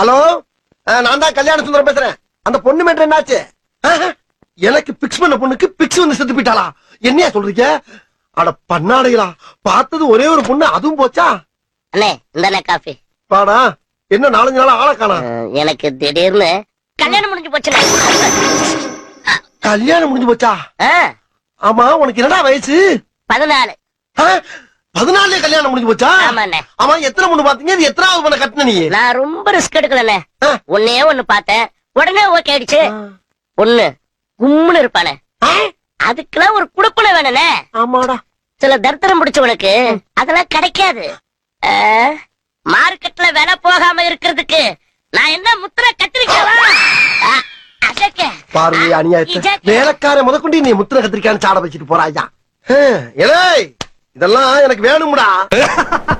Hello நான் தான் கல்யாண சுந்தரம் பேசுறேன் அந்த பொண்ணு மேட்டர் என்னாச்சு ஆஹா, எனக்கு பிக்ஸ் பண்ண பொண்ணுக்கு பிக்ஸ் வந்து செத்து போயிட்டாளா என்னையா சொல்றீங்க அட பண்ணாடைகளா பார்த்தது ஒரே ஒரு பொண்ணு அதுவும் போச்சா அண்ணே இந்தாண்ணே காஃபி பாடா என்ன நாலஞ்சு நாள் ஆளை காணா அஹ், எனக்கு திடீர்னு கல்யாணம் முடிஞ்சு போச்சுண்ணே கல்யாணம் முடிஞ்சு போச்சா ஆ, ஆமா உனக்கு என்னடா வயசு பதினாலு ஆ, பதினாலே கல்யாணம் முடிஞ்சு போச்சா ஆமாண்ணே ஆமா எத்தனை பொண்ணு பாத்தீங்க இது எத்தனாவது பொண்ணை கட்டின நீ நான் ரொம்ப ரிஸ்க் எடுக்கலண்ணே ஆ. ஒன்னே ஒண்ணு பார்த்தேன் உடனே ஓகே ஆயிடுச்சு பொண்ணு கும்முன்னு இருப்பானே ஆ, அதுக்கெல்லாம் ஒரு குடுப்பனை வேணுண்ணே ஆமாடா சில தரித்திரம் பிடிச்சவனுக்கு அதெல்லாம் கிடைக்காது ஆ, மார்க்கெட்ல விலை போகாம இருக்கிறதுக்கு நான் என்ன முத்திர கத்திரிக்கவா ஆ, அதக்க பார்வை அநியாயத்தை இஜக்க. வேலைக்கார முதற்கொண்டு நீ முத்திர கத்திரிக்கான்னு சாட வச்சுட்டு போறாயா இதெல்லாம் எனக்கு வேணும்டா